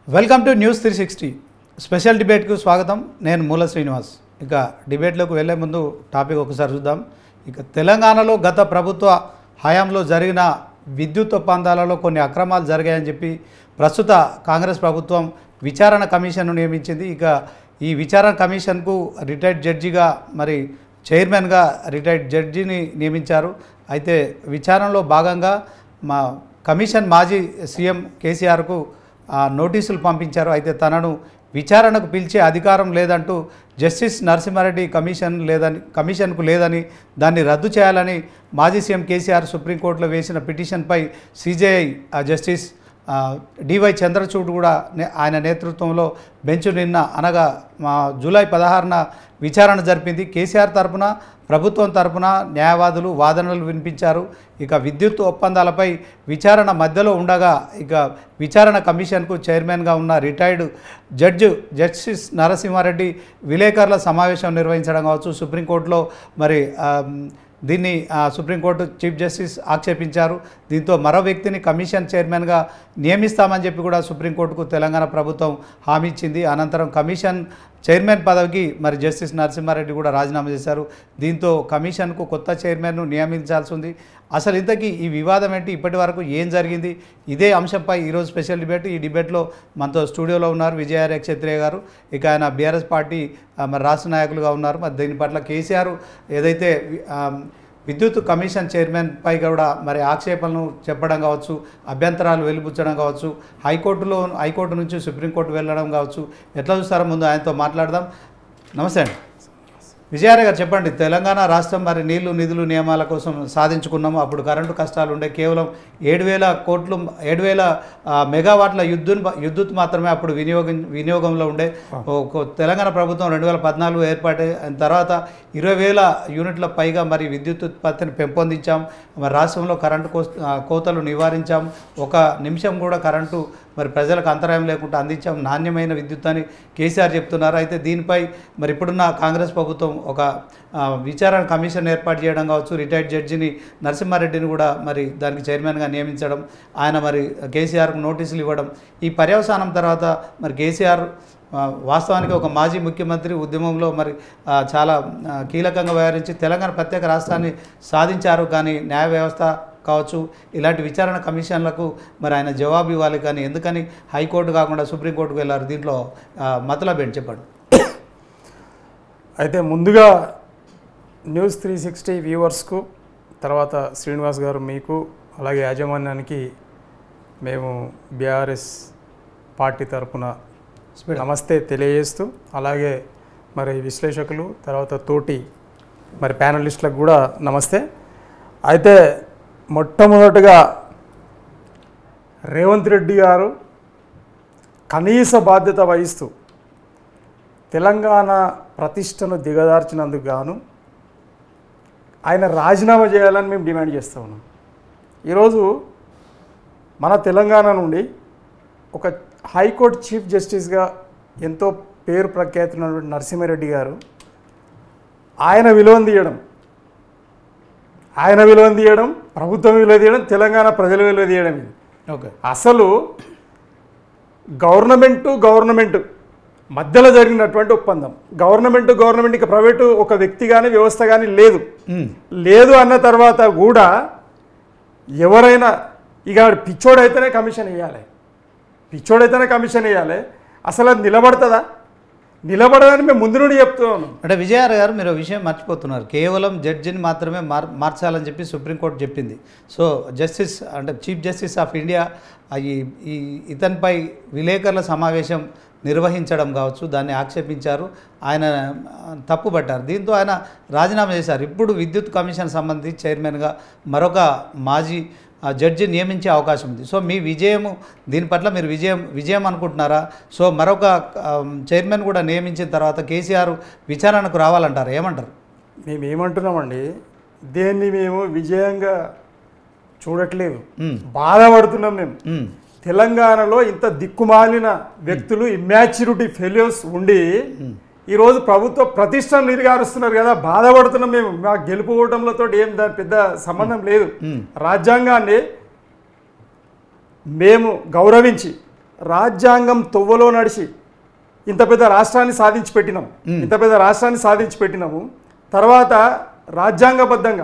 Welcome to news three sixty special డిబేట్కు స్వాగతం నేను మూల శ్రీనివాస్ ఇక డిబేట్లోకి వెళ్ళే ముందు టాపిక్ ఒకసారి చూద్దాం ఇక తెలంగాణలో గత ప్రభుత్వ హయాంలో జరిగిన విద్యుత్ ఒప్పందాలలో కొన్ని అక్రమాలు జరిగాయని చెప్పి ప్రస్తుత కాంగ్రెస్ ప్రభుత్వం విచారణ కమిషన్ను నియమించింది ఇక ఈ విచారణ కమిషన్కు రిటైర్డ్ జడ్జిగా మరి చైర్మన్గా రిటైర్డ్ జడ్జిని నియమించారు అయితే విచారణలో భాగంగా మా కమిషన్ మాజీ సీఎం కేసీఆర్కు ఆ, నోటీసులు పంపించారు అయితే తనను విచారణకు పిలిచే అధికారం లేదంటూ జస్టిస్ నరసింహారెడ్డి కమిషన్ లేదని కమిషన్కు లేదని దాన్ని రద్దు చేయాలని మాజీ సీఎం కేసీఆర్ సుప్రీంకోర్టులో వేసిన పిటిషన్పై సిజేఐ జస్టిస్ ఆ, డివై చంద్రచూడ్ కూడా నే- ఆయన నేతృత్వంలో బెంచ్ నిన్న అనగా మా జూలై పదహారున విచారణ జరిపింది కేసీఆర్ తరపున ప్రభుత్వం తరపున న్యాయవాదులు వాదనలు వినిపించారు ఇక విద్యుత్ ఒప్పందాలపై విచారణ మధ్యలో ఉండగా ఇక విచారణ కమిషన్కు చైర్మన్గా ఉన్న రిటైర్డ్ జడ్జి జస్టిస్ నరసింహారెడ్డి విలేకరుల సమావేశం నిర్వహించడం కావచ్చు సుప్రీంకోర్టులో మరి ఆ, దీన్ని ఆ, సుప్రీంకోర్టు చీఫ్ జస్టిస్ ఆక్షేపించారు దీంతో మరో వ్యక్తిని కమిషన్ చైర్మన్గా నియమిస్తామని చెప్పి కూడా సుప్రీంకోర్టుకు తెలంగాణ ప్రభుత్వం హామీ ఇచ్చింది అనంతరం కమిషన్ చైర్మన్ పదవికి మరి జస్టిస్ నరసింహారెడ్డి కూడా రాజీనామా చేశారు దీంతో కమిషన్కు కొత్త చైర్మన్ను నియమించాల్సి ఉంది అసలు ఇంతకీ ఈ వివాదం ఏంటి ఇప్పటి వరకు ఏం జరిగింది ఇదే అంశంపై ఈరోజు స్పెషల్ డిబేట్ ఈ డిబేట్లో మనతో స్టూడియోలో ఉన్నారు విజయార్య క్షత్రియ గారు ఇక ఆయన బీఆర్ఎస్ పార్టీ ఆ, మరి రాష్ట్ర నాయకులుగా ఉన్నారు మరి దీని పట్ల కేసీఆర్ ఏదైతే ఆ, విద్యుత్ కమిషన్ చైర్మన్ పై కూడా మరి ఆక్షేపణలు చెప్పడం కావచ్చు అభ్యంతరాలు వెలిబుచ్చడం కావచ్చు హైకోర్టులో హైకోర్టు నుంచి సుప్రీంకోర్టు వెళ్ళడం కావచ్చు ఎట్లా చూస్తారో ముందు ఆయనతో మాట్లాడదాం నమస్తే అండి విజయారాయ్ గారు చెప్పండి తెలంగాణ రాష్ట్రం మరి నీళ్లు నిధులు నియమాల కోసం సాధించుకున్నాము అప్పుడు కరెంటు కష్టాలు ఉండే కేవలం ఏడు వేల కోట్లు ఏడు వేల ఆ, మెగావాట్ల విద్యుత్ విద్యుత్ మాత్రమే అప్పుడు వినియోగం వినియోగంలో ఉండే ఒక తెలంగాణ ప్రభుత్వం రెండు వేల పద్నాలుగు ఏర్పాటు అయిన తర్వాత ఇరవై వేల యూనిట్ల పైగా మరి విద్యుత్ ఉత్పత్తిని పెంపొందించాం మరి రాష్ట్రంలో కరెంటు కోస్- ఆ, కోతలు నివారించాం ఒక నిమిషం కూడా కరెంటు మరి ప్రజలకు అంతరాయం లేకుండా అందించాం నాణ్యమైన విద్యుత్ అని కేసీఆర్ చెప్తున్నారు అయితే దీనిపై మరి ఇప్పుడున్న కాంగ్రెస్ ప్రభుత్వం ఒక ఆ, విచారణ కమిషన్ ఏర్పాటు చేయడం కావచ్చు రిటైర్డ్ జడ్జిని నరసింహారెడ్డిని కూడా మరి దానికి చైర్మన్గా నియమించడం ఆయన మరి కేసీఆర్కు నోటీసులు ఇవ్వడం ఈ పర్యవసానం తర్వాత మరి కేసీఆర్ ఆ, వాస్తవానికి ఒక మాజీ ముఖ్యమంత్రి ఉద్యమంలో మరి ఆ, చాలా ఆ, కీలకంగా వ్యవహరించి తెలంగాణ ప్రత్యేక రాష్ట్రాన్ని సాధించారు కానీ న్యాయ వ్యవస్థ కావచ్చు ఇలాంటి విచారణ కమిషన్లకు మరి ఆయన జవాబు ఇవ్వాలి కానీ ఎందుకని హైకోర్టు కాకుండా సుప్రీంకోర్టుకు వెళ్ళారు దీంట్లో మతలబ్ ఏంటి చెప్పండి అయితే ముందుగా న్యూస్ త్రీ సిక్స్టీ వ్యూవర్స్కు తర్వాత శ్రీనివాస్ గారు మీకు అలాగే యాజమాన్యానికి మేము బీఆర్ఎస్ పార్టీ తరపున స్పీడ్ నమస్తే తెలియజేస్తూ అలాగే మరి విశ్లేషకులు తర్వాత తోటి మరి ప్యానలిస్టులకు కూడా నమస్తే అయితే మొట్టమొదటిగా రేవంత్ రెడ్డి గారు కనీస బాధ్యత వహిస్తూ తెలంగాణ ప్రతిష్టను దిగదార్చినందుకు గాను ఆయన రాజీనామా చేయాలని మేము డిమాండ్ చేస్తూ ఉన్నాం ఈరోజు మన తెలంగాణ నుండి ఒక హైకోర్టు చీఫ్ జస్టిస్గా ఎంతో పేరు ప్రఖ్యాతి ఉన్నటువంటి నరసింహారెడ్డి గారు ఆయన విలువను తీయడం ఆయన విలువను తీయడం ప్రభుత్వం విలువ తీయడం తెలంగాణ ప్రజల విలువ తీయడం ఇది ఓకే అసలు గవర్నమెంటు గవర్నమెంట్ మధ్యలో జరిగినటువంటి ఒప్పందం గవర్నమెంట్ గవర్నమెంట్ ఇక ప్రైవేటు ఒక వ్యక్తి కానీ వ్యవస్థ కానీ లేదు లేదు అన్న తర్వాత కూడా ఎవరైనా ఇక ఆడు పిచ్చోడైతేనే కమిషన్ వేయాలి పిచ్చోడైతేనే కమిషన్ వేయాలి అసలు అది నిలబడుతుందా నిలబడదని మేము ముందు నుండి చెప్తూ ఉన్నాం అంటే విజయార్ గారు మీరు ఒక విషయం మర్చిపోతున్నారు కేవలం జడ్జిని మాత్రమే మార్ మార్చాలని చెప్పి సుప్రీంకోర్టు చెప్పింది సో జస్టిస్ అంటే చీఫ్ జస్టిస్ ఆఫ్ ఇండియా ఆ ఈ ఈ ఇతనిపై విలేకరుల సమావేశం నిర్వహించడం కావచ్చు దాన్ని ఆక్షేపించారు ఆయన ఆ, తప్పుపట్టారు దీంతో ఆయన రాజీనామా చేశారు ఇప్పుడు విద్యుత్ కమిషన్ సంబంధించి చైర్మన్గా మరొక మాజీ ఆ, జడ్జి నియమించే అవకాశం ఉంది సో మీ విజయము దీని పట్ల మీరు విజయం విజయం అనుకుంటున్నారా సో మరొక ఆ, చైర్మన్ కూడా నియమించిన తర్వాత కేసీఆర్ విచారణకు రావాలంటారు ఏమంటారు మేము ఏమంటున్నామండి దేన్ని మేము విజయంగా చూడట్లేదు మ్మ్. బాధపడుతున్నాం మేము మ్మ్. తెలంగాణలో ఇంత దిక్కుమాలిన వ్యక్తులు ఇమ్యాచ్యూరిటీ ఫెయిల్యూర్స్ ఉండి ఈరోజు ప్రభుత్వ ప్రతిష్టను నిరిగారుస్తున్నారు కదా బాధపడుతున్నాం మేము మా గెలుపుకోవడంలో ఏం దాని పెద్ద సంబంధం లేదు రాజ్యాంగాన్ని మేము గౌరవించి రాజ్యాంగం తొవ్వలో నడిచి ఇంత పెద్ద రాష్ట్రాన్ని సాధించి పెట్టినాం ఇంత పెద్ద రాష్ట్రాన్ని సాధించి పెట్టినాము తర్వాత రాజ్యాంగబద్ధంగా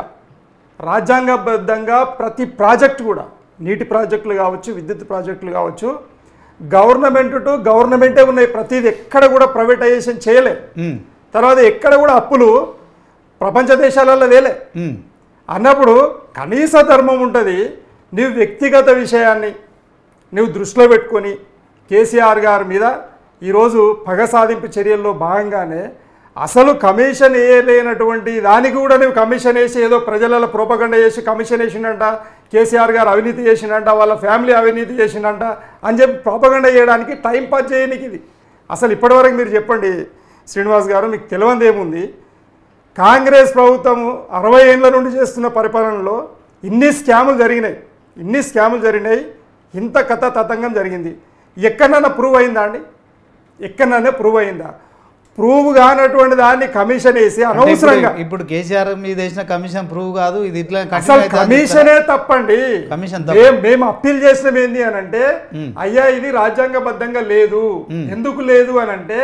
రాజ్యాంగబద్ధంగా ప్రతి ప్రాజెక్ట్ కూడా నీటి ప్రాజెక్టులు కావచ్చు విద్యుత్ ప్రాజెక్టులు కావచ్చు గవర్నమెంట్ టు గవర్నమెంటే ఉన్నాయి ప్రతిది ఎక్కడ కూడా ప్రైవేటైజేషన్ చేయలే ఉమ్, తర్వాత ఎక్కడ కూడా అప్పులు ప్రపంచ దేశాలలో లేలే ఉమ్, అన్నప్పుడు కనీస ధర్మం ఉంటుంది నీవు వ్యక్తిగత విషయాన్ని నువ్వు దృష్టిలో పెట్టుకొని కేసీఆర్ గారి మీద ఈరోజు పగ సాధింపు చర్యల్లో భాగంగానే అసలు కమిషన్ వేయలేనటువంటి దానికి కూడా నువ్వు కమిషన్ వేసి ఏదో ప్రజలలో ప్రోపగండ చేసి కమిషన్ వేసిండంట కేసీఆర్ గారు అవినీతి చేసిండంట వాళ్ళ ఫ్యామిలీ అవినీతి చేసిండంట అని చెప్పి ప్రోపగండ చేయడానికి టైం పాస్ చేయడానికి ఇది అసలు ఇప్పటివరకు మీరు చెప్పండి శ్రీనివాస్ గారు మీకు తెలియంది ఏముంది కాంగ్రెస్ ప్రభుత్వము అరవై ఏళ్ళ నుండి చేస్తున్న పరిపాలనలో ఇన్ని స్కాములు జరిగినాయి ఇన్ని స్కాములు జరిగినాయి ఇంత కథ తతంగం జరిగింది ఎక్కడన్నా ప్రూవ్ అయిందా అండి ఎక్కడన్నా ప్రూవ్ అయిందా ప్రూవ్ కానటువంటి దాన్ని కమిషన్ వేసి అంటే అనవసరంగా ఇప్పుడు- ఇప్పుడు కేసీఆర్ మీద వేసిన కమిషన్ ప్రూవ్ కాదు ఇది ఇట్లా అసలు continue అవుతుంది అని చెప్తారా? కమిషనే తప్పండి కమిషన్ మేం- మేము అప్పీల్ చేసినవి ఏంది అని అంటే అయ్యా ఇది రాజ్యాంగబద్ధంగా లేదు ఎందుకు లేదు అని అంటే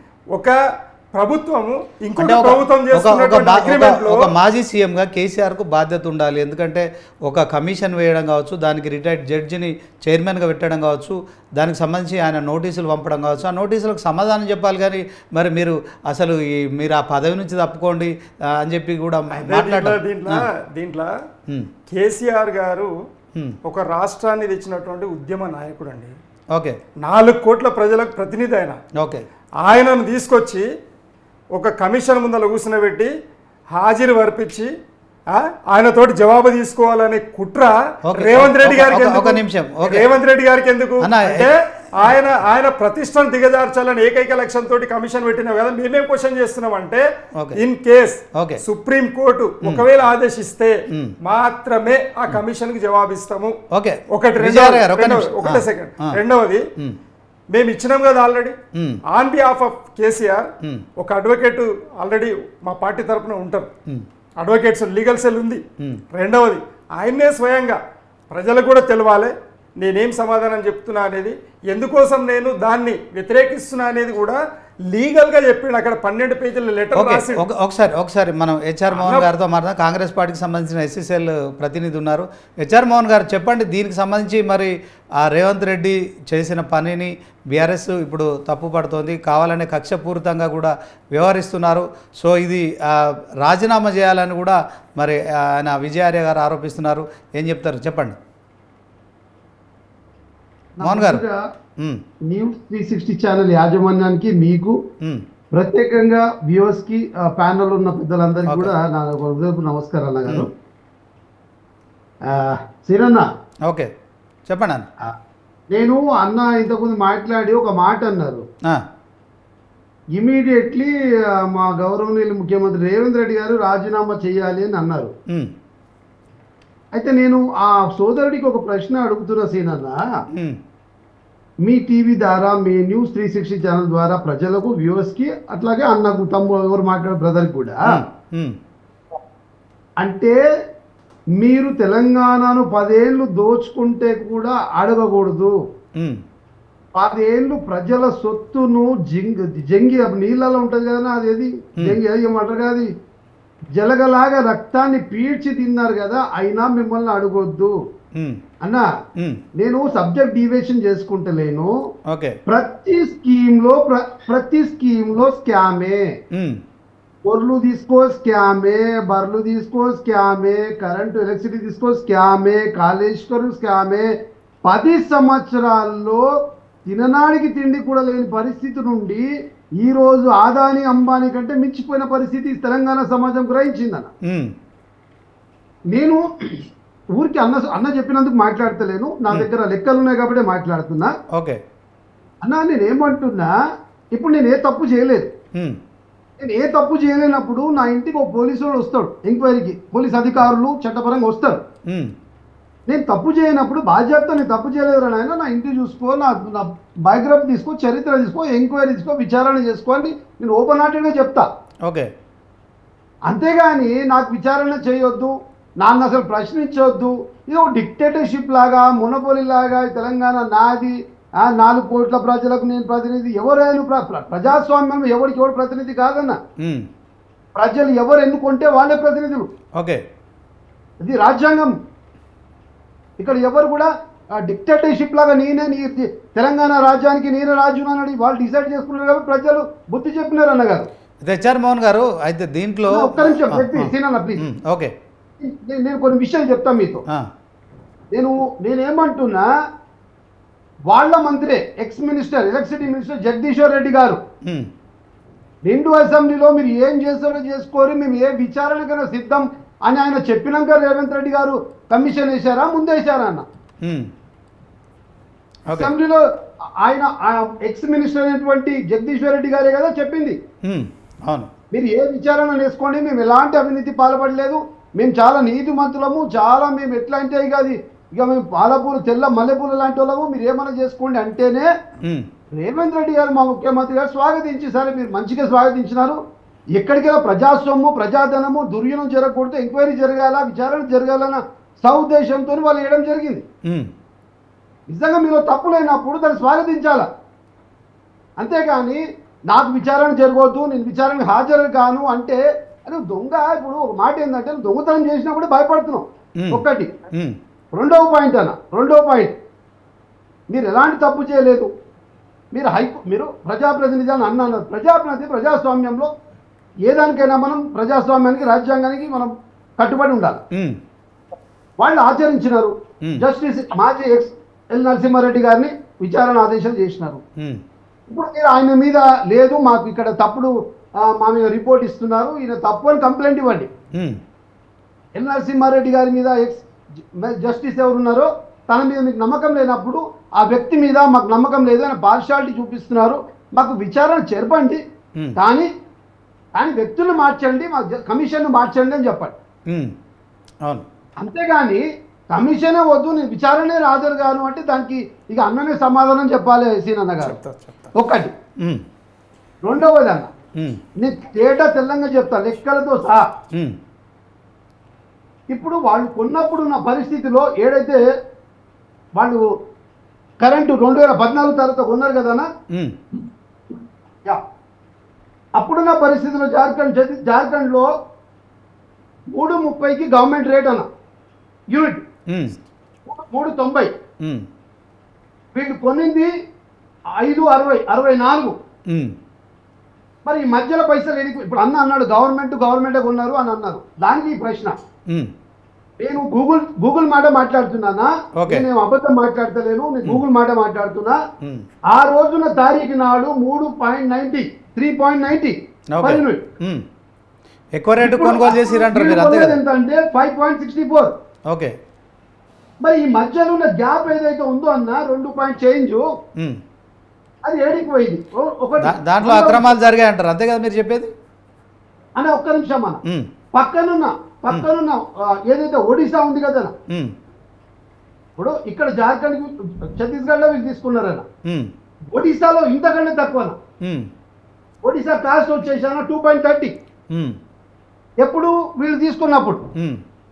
ఒక ప్రభుత్వము అంటే ఇంకొక ఒక- ప్రభుత్వం ఒక- ఒక చేస్తున్నటువంటి బా- అగ్రిమెంట్ ఒక- లో ఒక మాజీ సీఎంగా కేసీఆర్కు బాధ్యత ఉండాలి ఎందుకంటే ఒక కమిషన్ వేయడం కావచ్చు దానికి రిటైర్డ్ జడ్జిని చైర్మన్గా పెట్టడం కావచ్చు దానికి సంబంధించి ఆయన నోటీసులు పంపడం కావచ్చు ఆ నోటీసులకు సమాధానం చెప్పాలి కానీ మరి మీరు అసలు ఈ మీరు ఆ పదవి నుంచి తప్పుకోండి ఆ, అని చెప్పి కూడా దీంట్లో మాట్లాడటం దీంట్లో దీంట్లో ఉమ్, కేసీఆర్ గారు ఉమ్, ఒక రాష్ట్రాన్ని తెచ్చినటువంటి ఉద్యమ నాయకుడు అండి ఓకే నాలుగు కోట్ల ప్రజలకు ప్రతినిధి ఆయన ఓకే ఆయనను తీసుకొచ్చి ఒక కమిషన్ ముందర కూర్చునబెట్టి హాజరు వర్పించి ఆ, ఆయనతోటి జవాబు తీసుకోవాలనే కుట్ర ఓకే. రేవంత్ రెడ్డి ఒక- గారికి ఒక- ఎందుకు? ఒక నిమిషం. ఓకే. రేవంత్ రెడ్డి గారికి ఎందుకు అన్న, అంటే ఆయన ఆయన ప్రతిష్టను దిగజార్చాలని ఏకైక లక్ష్యం తోటి కమిషన్ పెట్టినా కదా మేమేం క్వశ్చన్ చేస్తున్నాం అంటే okay. In case okay. Supreme court ఒకవేళ ఆదేశిస్తే మాత్రమే ఆ కమిషన్ కి జవాబిస్తాము ఓకే ఒకటి విజయవాడ గారు రెండవది ఒక రెండవది- నిమిషం ఒకటే ఆ, సెకండ్ ఆ, రెండవది ఉమ్, మేము ఇచ్చినాం కదా already um, on behalf of KCR ఉమ్, ఒక అడ్వకేట్ ఆల్రెడీ మా పార్టీ తరపున ఉంటారు ఉమ్, అడ్వకేట్స్ లీగల్ సెల్ ఉంది ఉమ్. రెండవది ఆయన్నే స్వయంగా ప్రజలకు కూడా తెలవాలి నేనేం సమాధానం చెప్తున్నా అనేది ఎందుకోసం నేను దాన్ని వ్యతిరేకిస్తున్నా అనేది కూడా లీగల్గా చెప్పిండు అక్కడ పన్నెండు పేజీల లెటర్ ఓకే రాసి ఒక- ఒకసారి ఒకసారి మనం హెచ్ఆర్ మోహన్ గారితో మాట్లాడదాం కాంగ్రెస్ పార్టీకి సంబంధించిన ఎస్సీసీఎల్ ప్రతినిధి ఉన్నారు హెచ్ఆర్ మోహన్ గారు చెప్పండి దీనికి సంబంధించి మరి ఆ రేవంత్ రెడ్డి చేసిన పనిని బీఆర్ఎస్ ఇప్పుడు తప్పు పడుతోంది కావాలనే కక్షపూరితంగా కూడా వ్యవహరిస్తున్నారు సో ఇది ఆ, రాజీనామా చేయాలని కూడా మరి ఆయన విజయార్య గారు ఆరోపిస్తున్నారు ఏం చెప్తారు చెప్పండి మోహన్ గారు ముందుగా ఉమ్, న్యూస్ త్రీ సిక్స్టీ ఛానల్ యాజమాన్యానికి మీకు ఉమ్, ప్రత్యేకంగా వ్యూవర్స్ కి ప్యానల్ ఉన్న పెద్దలందరికీ Okay. కూడా నా హృదయపు నమస్కారం అన్నగారు ఆ, శ్రీరన్న ఓకే చెప్పండి అన్న ఆ, నేను అన్న ఇంతకుముందు మాట్లాడి ఒక మాట అన్నారు ఆ, ఇమీడియట్లీ మా గౌరవనీయులు ముఖ్యమంత్రి రేవంత్ రెడ్డి గారు రాజీనామా చేయాలి అని అన్నారు ఉమ్, అయితే నేను ఆ సోదరుడికి ఒక ప్రశ్న అడుగుతున్నా సీనన్న ఉమ్, మీ టీవీ ద్వారా మీ న్యూస్ త్రీ సిక్స్టీ ఛానల్ ద్వారా ప్రజలకు వ్యూవర్స్ కి అట్లాగే అన్నకు తమ్ముడు ఎవరు మాట్లాడే బ్రదర్ కూడా ఉమ్, అంటే మీరు తెలంగాణను పదేళ్ళు దోచుకుంటే కూడా అడగకూడదు ఉమ్, పదేళ్ళు ప్రజల సొత్తును జింగ్ జంగి నీళ్ళలో ఉంటుంది కదా అదేది జంగి ఏమంటారు కదా అది జలగలాగా రక్తాన్ని పీడ్చి తిన్నారు కదా అయినా మిమ్మల్ని అడగొద్దు ఉమ్, అన్నా ఉమ్, నేను సబ్జెక్ట్ డివేషన్ చేసుకుంటలేను ఓకే ప్రతి స్కీమ్ లో ప్ర- ప్రతి స్కీమ్ లో స్కామే ఉమ్, బొర్లు తీసుకో స్కామే బర్లు తీసుకో స్కామే కరెంటు ఎలక్ట్రిసిటీ తీసుకో స్కామే కాళేశ్వరం స్కామే పది సంవత్సరాల్లో తిననాడికి తిండి కూడా లేని పరిస్థితి నుండి ఈ రోజు ఆదాని అంబానీ కంటే మించిపోయిన పరిస్థితి తెలంగాణ సమాజం గ్రహించిందన్న ఉమ్, నేను ఊరికి అన్న అన్న చెప్పినందుకు మాట్లాడతలేను నా దగ్గర లెక్కలు ఉన్నాయి కాబట్టి మాట్లాడుతున్నా ఓకే అన్న నేను ఏమంటున్నా ఇప్పుడు నేను ఏ తప్పు చేయలేదు ఉమ్, నేను ఏ తప్పు చేయలేనప్పుడు నా ఇంటికి ఒక పోలీసు వాడు వస్తాడు ఎంక్వైరీకి పోలీస్ అధికారులు చట్టపరంగా వస్తారు ఉమ్, నేను తప్పు చేయనప్పుడు బాధ్యత నేను తప్పు చేయలేదు నాయన నా ఇంటి చూసుకో నా నా బయోగ్రఫీ తీసుకో చరిత్ర తీసుకో ఎంక్వైరీ తీసుకో విచారణ చేసుకో అని నేను ఓపెన్ హార్టెడ్గా చెప్తా ఓకే అంతేగాని నాకు విచారణ చేయొద్దు నాన్న అసలు ప్రశ్నించొద్దు ఇది ఒక డిక్టేటర్షిప్ లాగా మునపొలి లాగా తెలంగాణ నాది ఆ నాలుగు కోట్ల ప్రజలకు నేను ప్రతినిధి ఎవరైనా ప్ర- ప్ర- ప్రజాస్వామ్యం ఎవరికి ఎవరు ప్రతినిధి కాదన్న ఉమ్, ప్రజలు ఎవరు ఎన్నుకుంటే వాళ్ళే ప్రతినిధులు ఓకే ఇది రాజ్యాంగం ఇక్కడ ఎవరు కూడా డిక్టేటర్షిప్ లాగా నేనే నీ తెలంగాణ రాజ్యానికి నేనే రాజు అని వాళ్ళు డిసైడ్ చేసుకున్నారు కాబట్టి ప్రజలు బుద్ధి చెప్పినారు అన్నగారు అయితే హెచ్ఆర్ మోహన్ గారు అయితే దీంట్లో ఒక్క నిమిషం ఆ, చెప్పి ఆ, సీనన్న ప్లీజ్ ఉమ్, ఓకే నేను నేను కొన్ని విషయాలు చెప్తాను మీతో ఆ, నేను నేనేమంటున్నా వాళ్ళ మంత్రే ex minister electricity minister Jagadishwar Reddy గారు ఉమ్, నిండు అసెంబ్లీలో మీరు ఏం చేస్తారో చేసుకోరు మేము ఏ విచారణకైనా సిద్ధం అని ఆయన చెప్పినాక రేవంత్ రెడ్డి గారు కమిషన్ వేశారా ముందే వేశారా అన్న ఉమ్, ఓకే అసెంబ్లీలో ఆయన ఎక్స్ మినిస్టర్ అయినటువంటి జగదీశ్వర్ రెడ్డి గారే కదా చెప్పింది ఉమ్, అవును మీరు ఏ విచారణ వేసుకోండి మేము ఎలాంటి అవినీతి పాల్పడలేదు మేము చాలా నీతి మంతులము చాలా మేము ఎట్లా అంటే ఇక అది ఇక మేము పాలపూలు తెల్ల మల్లెపూలు లాంటి వాళ్ళము మీరు ఏమైనా చేసుకోండి అంటేనే ఉమ్, రేవంత్ రెడ్డి గారు మా ముఖ్యమంత్రి గారు స్వాగతించి సరే మీరు మంచిగా స్వాగతించినారు ఎక్కడికైనా ప్రజాస్వామ్యము ప్రజాధనము దుర్వినియోగం జరగకూడదు ఎంక్వైరీ జరగాల విచారణ జరగాలన్న సౌద్దేశంతో వాళ్ళు వేయడం జరిగింది ఉమ్, నిజంగా మీరు తప్పు లేనప్పుడు దాన్ని స్వాగతించాల అంతేగాని నాకు విచారణ జరగవద్దు నేను విచారణకు హాజరు కాను అంటే అని దొంగ ఇప్పుడు ఒక మాట ఏంటంటే నువ్వు దొంగతనం చేసినా కూడా భయపడుతున్నావు Hmm. ఒక్కటి ఉమ్, రెండవ పాయింట్ అన్న రెండవ పాయింట్ మీరు ఎలాంటి తప్పు చేయలేదు మీరు హైకో మీరు ప్రజాప్రతినిధి అని అన్నారు ప్రజాప్రతినిధి ప్రజాస్వామ్యంలో ఏ దానికైనా మనం ప్రజాస్వామ్యానికి రాజ్యాంగానికి మనం కట్టుబడి ఉండాలి ఉమ్, వాళ్ళు ఆచరించినారు Hmm. జస్టిస్ మాజీ ఎక్స్ ఎల్ నరసింహారెడ్డి గారిని విచారణ ఆదేశాలు చేసినారు ఉమ్, ఇప్పుడు మీరు ఆయన మీద లేదు మాకు ఇక్కడ తప్పుడు ఆ, మా మీద రిపోర్ట్ ఇస్తున్నారు ఈయన తప్పు అని కంప్లైంట్ ఇవ్వండి ఉమ్, ఎల్ నరసింహారెడ్డి గారి మీద ఎక్స్ జస్టిస్ ఎవరున్నారో తన మీద మీకు నమ్మకం లేనప్పుడు ఆ వ్యక్తి మీద మాకు నమ్మకం లేదు ఆయన పార్షాలిటీ చూపిస్తున్నారు మాకు విచారణ జరపండి Hmm. కానీ కానీ వ్యక్తులను మార్చండి మా కమిషన్ను మార్చండి అని చెప్పండి ఉమ్, అవును అంతేగాని కమిషనే వద్దు నేను విచారణే హాజరు గాను అంటే దానికి ఇక అన్ననే సమాధానం చెప్పాలి సీనన్న గారు చెప్తా చెప్తా ఒకటి ఉమ్, రెండవది అన్న ఉమ్, నేను తేట తెల్లంగా చెప్తా లెక్కలతో సహా ఉమ్, ఇప్పుడు వాళ్ళు కొన్నప్పుడు ఉన్న పరిస్థితిలో ఏదైతే వాళ్ళు కరెంటు రెండు వేల పద్నాలుగు తర్వాత కొన్నారు కదనా ఉమ్, యా అప్పుడున్న పరిస్థితిలో జార్ఖండ్ ఛత్తీ- జార్ఖండ్లో మూడు ముప్పైకి గవర్నమెంట్ రేట్ అన్న యూనిట్ ఉమ్, మూడు తొంభై ఉమ్, వీళ్ళు కొనింది ఐదు అరవై అరవై నాలుగు ఉమ్, మరి ఈ మధ్యలో పైసలు ఎడికి ఇప్పుడు అన్న అన్నాడు గవర్నమెంట్ గవర్నమెంటే కొన్నారు అని అన్నారు దానికి ఈ ప్రశ్న ఉమ్, నేను గూగుల్ గూగుల్ మాట మాట్లాడుతున్నానా Okay. నేను అబద్ధం మాట్లాడతలేను నేను గూగుల్ మాట మాట్లాడుతున్నా ఉమ్, ఆ రోజున తారీఖు నాడు మూడు point ninety three point ninety okay ఉమ్. ఎక్కువ రేటు కొనుగోలు చేసిరంటారు మీరు అంతే కదా ఎంత అంటే five point sixty four okay మరి ఈ మధ్యలో ఉన్న గ్యాప్ ఏదైతే ఉందో అన్న రెండు పాయింట్ చేంజ్ ఉమ్. అది ఏడికి పోయింది ఓ- ఒకటి దా- దాంట్లో అక్రమాలు జరిగాయి అంటారు అంతే కదా మీరు చెప్పేది అనే ఒక్క నిమిషం అన్న ఉమ్, పక్కనున్న పక్కనున్న ఆ, ఏదైతే ఒడిశా ఉంది కదా ఉమ్, ఇప్పుడు ఇక్కడ జార్ఖండ్ ఛత్తీస్గఢ్లో వీళ్ళు తీసుకున్నారన్న ఉమ్, ఒడిశాలో ఇంతకంటే తక్కువ ఉమ్, ఒడిశా కాస్ట్ వచ్చేసాన టూ పాయింట్ థర్టీ ఉమ్, ఎప్పుడు వీళ్ళు తీసుకున్నప్పుడు ఉమ్.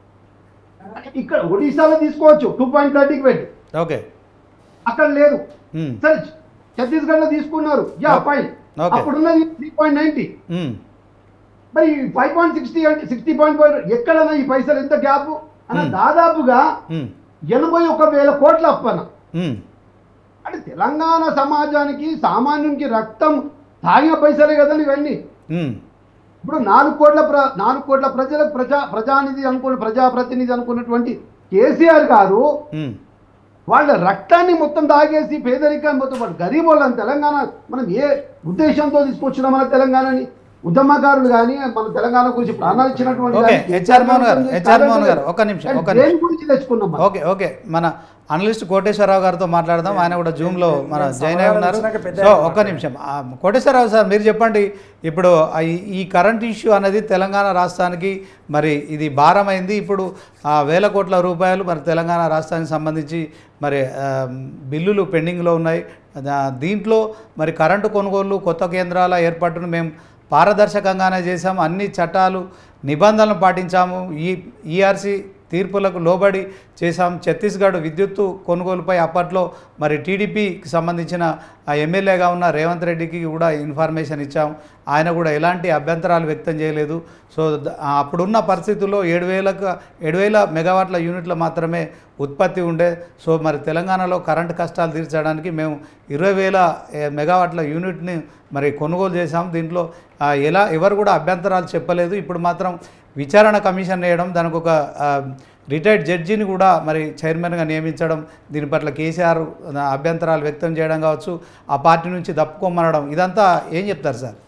ఇక్కడ ఒడిశాలో తీసుకోవచ్చు టూ పాయింట్ థర్టీకి పెట్టి ఓకే అక్కడ లేదు ఉమ్, సరే ఛత్తీస్గఢ్లో తీసుకున్నారు యా Okay. Fine Okay. అప్పుడున్నది త్రీ పాయింట్ నైన్టీ ఉమ్, మరి ఫైవ్ పాయింట్ సిక్స్టీ అంటే సిక్స్టీ పాయింట్ ఫైవ్ ఎక్కడన్నా ఈ పైసలు ఎంత గ్యాప్ అన్న Hmm. దాదాపుగా ఉమ్, ఎనభై ఒక వేల కోట్ల అప్పన ఉమ్, అంటే తెలంగాణ సమాజానికి సామాన్యునికి రక్తం తాగిన పైసలే కదండి ఇవన్నీ ఉమ్, ఇప్పుడు నాలుగు కోట్ల ప్ర నాలుగు కోట్ల ప్రజలకు ప్రజా ప్రజానిధి అనుకున్న ప్రజాప్రతినిధి అనుకున్నటువంటి కేసీఆర్ గారు ఉమ్, వాళ్ళ రక్తాన్ని మొత్తం తాగేసి పేదరికాన్ని మొత్తం వాళ్ళు గరీబ్ వాళ్ళని తెలంగాణ మనం ఏ ఉద్దేశంతో తీసుకొచ్చినా మన తెలంగాణని ఉద్యమకారులు కానీ మన తెలంగాణ గురించి ప్రాణాలు ఇచ్చినటువంటి ఓకే కానీ హెచ్ఆర్ మోహన్ గారు కేసీఆర్ హెచ్ఆర్ మోహన్ గారు ఒక్క నిమిషం కానీ ఒక్క దేని నిమిషం గురించి తెచ్చుకున్నాం మనం? ఓకే ఓకే మన అనలిస్ట్ కోటేశ్వరరావు గారితో మాట్లాడదాం ఆయన కూడా జూమ్లో మన నేను జాయిన్ అయి ఉన్నారు సమాధానం ఇచ్చినాక పెద్ద సో ఆయన ఒక్క నిమిషం ఆ, కోటేశ్వరరావు సార్ మీరు చెప్పండి ఇప్పుడు ఆ ఈ- ఈ కరెంట్ ఇష్యూ అనేది తెలంగాణ రాష్ట్రానికి మరి ఇది భారమైంది ఇప్పుడు ఆ వేల కోట్ల రూపాయలు మరి తెలంగాణ రాష్ట్రానికి సంబంధించి మరి ఆ, బిల్లులు పెండింగ్లో ఉన్నాయి దా- దీంట్లో మరి కరెంటు కొనుగోలు కొత్త కేంద్రాల ఏర్పాటును మేము పారదర్శకంగానే చేశాము అన్ని చట్టాలు నిబంధనలు పాటించాము ఈ ఈఆర్సీ తీర్పులకు లోబడి చేశాం ఛత్తీస్గఢ్ విద్యుత్తు కొనుగోలుపై అప్పట్లో మరి టీడీపీకి సంబంధించిన ఆ ఎమ్మెల్యేగా ఉన్న రేవంత్ రెడ్డికి కూడా ఇన్ఫర్మేషన్ ఇచ్చాం ఆయన కూడా ఎలాంటి అభ్యంతరాలు వ్యక్తం చేయలేదు సో ద- ఆ అప్పుడున్న పరిస్థితుల్లో ఏడు వేలకు ఏడు వేల మెగావాట్ల యూనిట్లు మాత్రమే ఉత్పత్తి ఉండే సో మరి తెలంగాణలో కరెంటు కష్టాలు తీర్చడానికి మేము ఇరవై వేల ఏ, మెగావాట్ల యూనిట్ని మరి కొనుగోలు చేశాం దీంట్లో ఆ, ఎలా ఎవరు కూడా అభ్యంతరాలు చెప్పలేదు ఇప్పుడు మాత్రం విచారణ కమిషన్ వేయడం దానికి ఒక ఆ, రిటైర్డ్ జడ్జిని కూడా మరి చైర్మన్గా నియమించడం దీని పట్ల కేసీఆర్ అభ్యంతరాలు వ్యక్తం చేయడం కావచ్చు ఆ పార్టీ నుంచి తప్పుకోమనడం ఇదంతా ఏం చెప్తారు సార్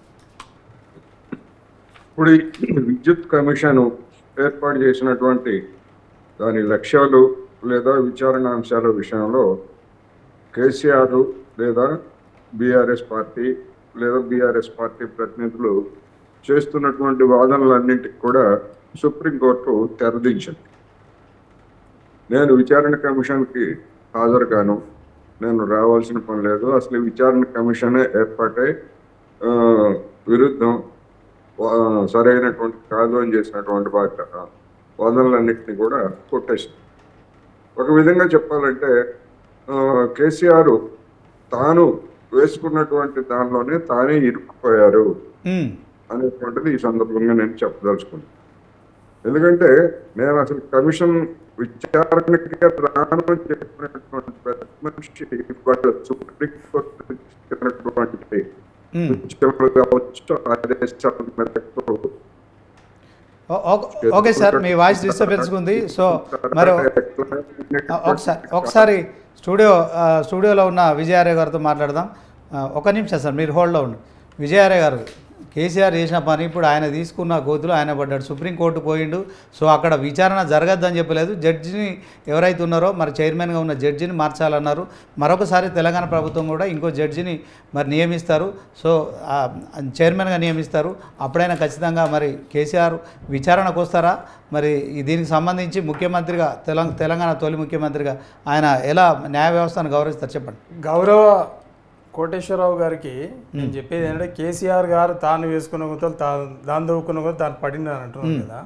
ఇప్పుడు ఈ విద్యుత్ కమిషన్ ఏర్పాటు చేసినటువంటి దాని లక్ష్యాలు లేదా విచారణ అంశాల విషయంలో కేసీఆర్ లేదా బీఆర్ఎస్ పార్టీ లేదా బీఆర్ఎస్ పార్టీ ప్రతినిధులు చేస్తున్నటువంటి వాదనలన్నింటికి కూడా సుప్రీంకోర్టు తెరదించింది నేను విచారణ కమిషన్కి హాజరు కాను నేను రావాల్సిన పని లేదు అసలు ఈ విచారణ కమిషనే ఏర్పాటై ఆ, విరుద్ధం వా- సరైనటువంటి కాదు అని చేసినటువంటి వాటి వాదనలన్నింటినీ కూడా కొట్టేసింది ఒక విధంగా చెప్పాలంటే ఆ, కేసీఆర్ తాను వేసుకున్నటువంటి దానిలోనే తానే ఇరుక్కుపోయారు ఉమ్, అనేటువంటిది ఈ సందర్భంగా నేను చెప్పదలుచుకున్నాను ఎందుకంటే నేను అసలు కమిషన్ విచారణకి రాను అని చెప్పినటువంటి పెద్ద మనిషి వాళ్ళ సుప్రీంకోర్టు ఇచ్చినటువంటి ఉమ్. సూచనలు కావచ్చు ఆదేశాల మేరకు ఓ- ఓ- ఓకే సార్ మీ వాయిస్ డిస్టర్బెన్స్ ఉంది సో మరి ఆ, ఒకసారి ఒకసారి స్టూడియో ఆ, స్టూడియోలో ఉన్న విజయార్య గారితో మాట్లాడదాం ఆ, ఒక నిమిషం సార్ మీరు హోల్డ్లో ఉండి విజయార్య గారు కేసీఆర్ చేసిన పని ఇప్పుడు ఆయన తీసుకున్న గోతులు ఆయన పడ్డాడు సుప్రీంకోర్టు పోయిండు సో అక్కడ విచారణ జరగద్దని చెప్పలేదు జడ్జిని ఎవరైతే ఉన్నారో మరి చైర్మన్గా ఉన్న జడ్జిని మార్చాలన్నారు మరొకసారి తెలంగాణ ప్రభుత్వం కూడా ఇంకో జడ్జిని మరి నియమిస్తారు సో ఆ, చైర్మన్గా నియమిస్తారు అప్పుడైనా ఖచ్చితంగా మరి కేసీఆర్ విచారణకు వస్తారా మరి ఈ దీనికి సంబంధించి ముఖ్యమంత్రిగా తెలంగాణ తెలంగాణ తొలి ముఖ్యమంత్రిగా ఆయన ఎలా న్యాయ వ్యవస్థను గౌరవిస్తారు చెప్పండి గౌరవ కోటేశ్వరరావు గారికి నేను చెప్పేది ఏంటంటే కేసీఆర్ గారు తాను వేసుకున్న గుంతలు తాను దాని దవ్వుకున్న గుంతలు తాను పడిన అంటున్నాను కదా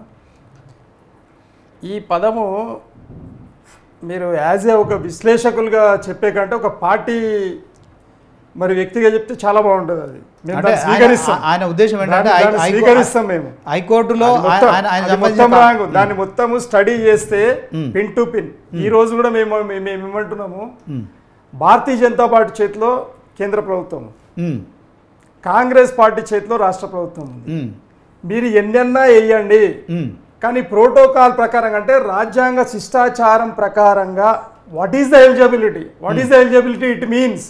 ఈ పదము మీరు యాజ్ ఏ ఒక విశ్లేషకులుగా చెప్పే కంటే ఒక పార్టీ మరి వ్యక్తిగా చెప్తే చాలా బాగుంటుంది అది మేము అంటే దాన్ని ఆయన- స్వీకరిస్తాం ఆయన ఉద్దేశం ఏంటంటే దాన్ని- హై- దాన్ని హైకో- స్వీకరిస్తాం మేము హైకోర్టులో అది మొత్తం- ఆయన ఆయన అది సంబంధించిన మొత్తం రాంగ్. దాన్ని మొత్తము స్టడీ చేస్తే పిన్ టు పిన్ ఈ రోజు కూడా మేము మేము మేము ఏమంటున్నాము ఉమ్, భారతీయ జనతా పార్టీ చేతిలో కేంద్ర ప్రభుత్వం ఉమ్, కాంగ్రెస్ పార్టీ చేతిలో రాష్ట్ర ప్రభుత్వం ఉంది ఉమ్, మీరు ఎన్నెన్నా వేయండి ఉమ్, కానీ ప్రోటోకాల్ ప్రకారం అంటే రాజ్యాంగ శిష్టాచారం ప్రకారంగా what is the eligibility what is the eligibility it means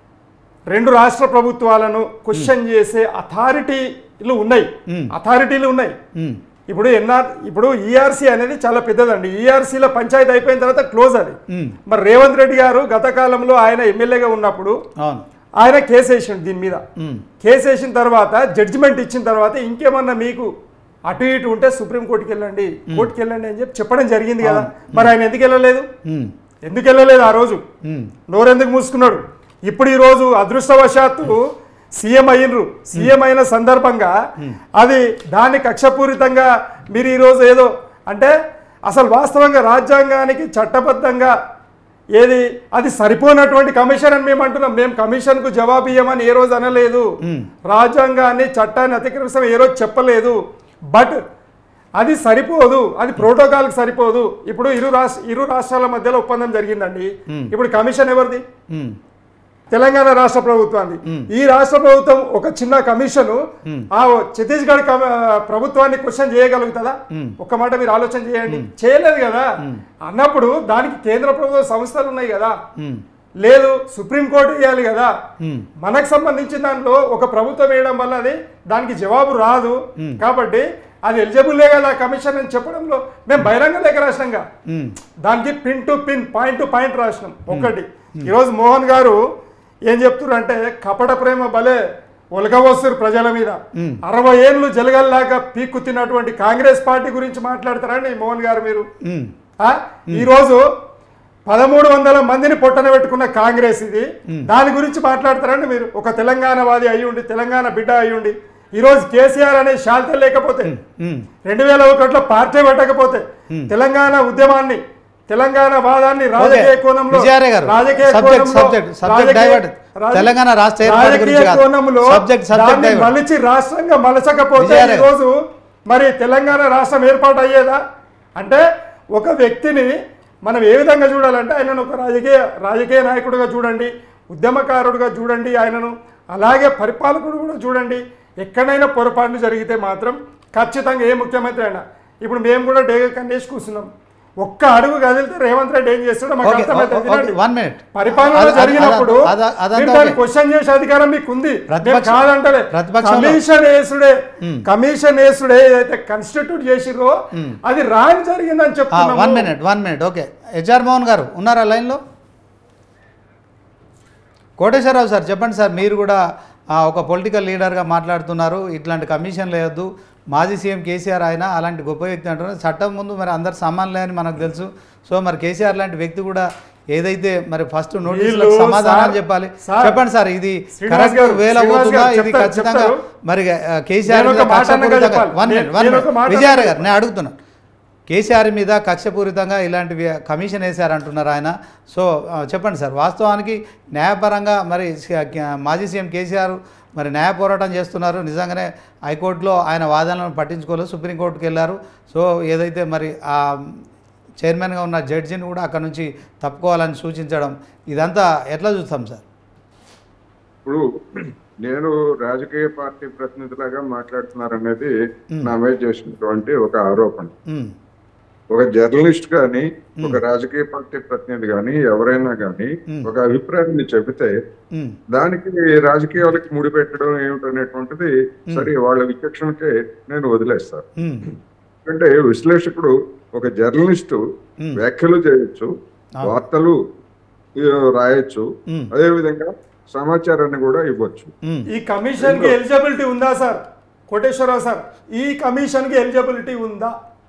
రెండు రాష్ట్ర ప్రభుత్వాలను క్వశ్చన్ చేసే అథారిటీలు ఉన్నాయి Hmm. అథారిటీలు ఉన్నాయి ఉమ్, ఇప్పుడు ఎన్ఆర్ ఇప్పుడు ఈఆర్సీ అనేది చాలా పెద్దదండి ఈఆర్సీలో పంచాయతీ అయిపోయిన తర్వాత క్లోజ్ అది ఉమ్, మరి రేవంత్ రెడ్డి గారు గత కాలంలో ఆయన ఎమ్మెల్యేగా ఉన్నప్పుడు అవును ఆయన కేసు వేసిండు దీని మీద ఉమ్, కేసు వేసిన తర్వాత జడ్జిమెంట్ ఇచ్చిన తర్వాత ఇంకేమన్నా మీకు అటు ఇటు ఉంటే సుప్రీంకోర్టుకి వెళ్ళండి కోర్టుకి వెళ్ళండి అని చెప్పి చెప్పడం జరిగింది కదా మరి ఆయన ఎందుకు వెళ్ళలేదు ఉమ్, ఎందుకు వెళ్ళలేదు ఆ రోజు ఉమ్, నోరెందుకు మూసుకున్నాడు ఇప్పుడు ఈ రోజు అదృష్టవశాత్తు సీఎం అయినరు సీఎం అయిన సందర్భంగా అది దాన్ని కక్షపూరితంగా మీరు ఈరోజు ఏదో అంటే అసలు వాస్తవంగా రాజ్యాంగానికి చట్టబద్ధంగా ఏది అది సరిపోనటువంటి కమిషన్ అని మేము అంటున్నాం మేము కమిషన్కు జవాబు ఇవ్వమని ఏ రోజు అనలేదు ఉమ్, రాజ్యాంగాన్ని చట్టాన్ని అతిక్రమిస్తాం ఏ రోజు చెప్పలేదు బట్ అది సరిపోదు అది ప్రోటోకాల్కి సరిపోదు ఇప్పుడు ఇరు రాష్ట్ర ఇరు రాష్ట్రాల మధ్యలో ఒప్పందం జరిగిందండి ఇప్పుడు కమిషన్ ఎవరిది ఉమ్, తెలంగాణ రాష్ట్ర ప్రభుత్వాన్ని ఈ రాష్ట్ర ప్రభుత్వం ఒక చిన్న కమిషన్ ఆ ఛత్తీస్గఢ్ కమ- ప్రభుత్వాన్ని క్వశ్చన్ చేయగలుగుతుందా ఒక్క మాట మీరు ఆలోచన చేయండి చేయలేదు కదా అన్నప్పుడు దానికి కేంద్ర ప్రభుత్వ సంస్థలు ఉన్నాయి కదా ఉమ్, లేదు సుప్రీంకోర్టు ఇవ్వాలి కదా ఉమ్, మనకు సంబంధించిన దాంట్లో ఒక ప్రభుత్వం వేయడం వల్ల అది దానికి జవాబు రాదు కాబట్టి అది ఎలిజిబుల్ కదా కమిషన్ అని చెప్పడంలో మేము బహిరంగ లేఖ రాసినాంగా ఉమ్, దానికి pin to pin point to point రాసినాం ఒకటి ఈరోజు మోహన్ గారు ఏం చెప్తున్నారు అంటే కపట ప్రేమ భలే ఒలగవస్తురు ప్రజల మీద అరవై ఏళ్ళు జలగల్లాగా పీక్కు తిన్నటువంటి కాంగ్రెస్ పార్టీ గురించి మాట్లాడతారండి మోహన్ గారు మీరు ఉమ్, ఆ? ఈరోజు పదమూడు వందల మందిని పొట్టన పెట్టుకున్న కాంగ్రెస్ ఇది దాని గురించి మాట్లాడతారండి మీరు ఒక తెలంగాణ వాది అయి ఉండి తెలంగాణ బిడ్డ అయి ఉండి ఈరోజు కేసీఆర్ అనే శాంతి లేకపోతే ఉమ్. రెండు వేల ఒకటిలో పార్టీ పెట్టకపోతే తెలంగాణ ఉద్యమాన్ని తెలంగాణ వాదాన్ని రాజకీయ ఓకే. కోణంలో విజయారే గారు, రాజకీయ subject, కోణంలో subject, subject రాజకీయ- divert. రాజ- తెలంగాణ రాష్ట్ర ఏర్పాటు రాజకీయ గురించి కాదు. కోణంలో Subject, subject దాన్ని divert. మలిచి రాష్ట్రంగా మలచకపోతే విజయారే గారు. ఈరోజు మరి తెలంగాణ రాష్ట్రం ఏర్పాటు అయ్యేదా అంటే ఒక వ్యక్తిని మనం ఏ విధంగా చూడాలంటే ఆయనను ఒక రాజకీయ రాజకీయ నాయకుడిగా చూడండి ఉద్యమకారుడిగా చూడండి ఆయనను అలాగే పరిపాలకుడు కూడా చూడండి ఎక్కడైనా పొరపాట్లు జరిగితే మాత్రం ఖచ్చితంగా ఏ ముఖ్యమంత్రి అయినా ఇప్పుడు మేము కూడా డేగ కన్నేసి కూర్చున్నాం ఒక్క అడుగు కదిలితే రేవంత్ రెడ్డి ఏం చేస్తాడో మాకు ఓకే, అర్థమైతే ఓకే, వినండి. one minute. పరిపాలన అద- అద- జరిగినప్పుడు అద- అదంతా మీరు దాన్ని ఓకే. క్వశ్చన్ చేసే అధికారం మీకు ఉంది ప్రతిపక్ష- మేము కాదంటలే ప్రతిపక్షంలో- కమిషన్ వేసుడే కమిషన్ వేసుడే ఏదైతే కన్స్టిట్యూట్ చేసిరో అది రాని జరిగిందని వన్ చెప్తున్నాము minute one minute okay HR Mohan గారు ఉన్నారా లైన్లో కోటేశ్వరరావు సార్ చెప్పండి సార్ మీరు కూడా ఆ, ఒక పొలిటికల్ లీడర్గా మాట్లాడుతున్నారు ఇట్లాంటి కమిషన్ లేదు మాజీ సీఎం కేసీఆర్ ఆయన అలాంటి గొప్ప వ్యక్తి అంటున్నారు చట్టం ముందు మరి అందరు సమానులే అని మనకు తెలుసు సో మరి కేసీఆర్ లాంటి వ్యక్తి కూడా ఏదైతే మరి ఫస్ట్ నోటీసులకు వీళ్ళు సమాధానం సార్- చెప్పాలి సార్, చెప్పండి సార్ ఇది శ్రీనివాస్ కరెక్ట్ గారు, వేల శ్రీనివాస్ పోతుందా గారు ఇది చెప్తారు, ఖచ్చితంగా చెప్తారు. మరి ఆ, కేసీఆర్ నేను ఒక మీద మాట అన్నగా కక్షపూరితంగా చెప్పాలి. వన్ మినిట్ వన్ నేను ఒక మినిట్ మాట విజయార్ అన్నగా గారు నేను అడుగుతున్నాను కేసీఆర్ మీద కక్షపూరితంగా ఇలాంటి వ్య- కమిషన్ వేశారంటున్నారు ఆయన సో ఆ, చెప్పండి సార్ వాస్తవానికి న్యాయపరంగా మరి సి- క- మాజీ సీఎం కేసీఆర్ మరి న్యాయ పోరాటం చేస్తున్నారు నిజంగానే హైకోర్టులో ఆయన వాదనలను పట్టించుకోలేదు సుప్రీంకోర్టుకి వెళ్ళారు సో ఏదైతే మరి ఆ చైర్మన్గా ఉన్న జడ్జిని కూడా అక్కడ నుంచి తప్పుకోవాలని సూచించడం ఇదంతా ఎట్లా చూస్తాం సార్ ఇప్పుడు నేను రాజకీయ పార్టీ ప్రతినిధిలాగా మాట్లాడుతున్నారనేది నా మీద చేసినటువంటి ఒక ఆరోపణ ఉమ్, ఒక జర్నలిస్ట్ కానీ ఒక రాజకీయ పార్టీ ప్రతినిధి కానీ ఎవరైనా కానీ ఒక అభిప్రాయాన్ని చెబితే ఉమ్, దానికి రాజకీయాలకు ముడిపెట్టడం ఏమిటనేటువంటిది సరే వాళ్ళ విచక్షణకే నేను వదిలేస్తాను ఉమ్, ఎందుకంటే విశ్లేషకుడు ఒక జర్నలిస్టు Hmm. వ్యాఖ్యలు చేయొచ్చు Ah. వార్తలు ఆ, రాయొచ్చు Hmm. అదే విధంగా సమాచారాన్ని కూడా ఇవ్వచ్చు ఉమ్. ఈ కమిషన్ కి ఎలిజిబిలిటీ ఉందా సార్ కోటేశ్వరరావు సార్ ఈ కమిషన్ కి ఎలిజిబిలిటీ ఉందా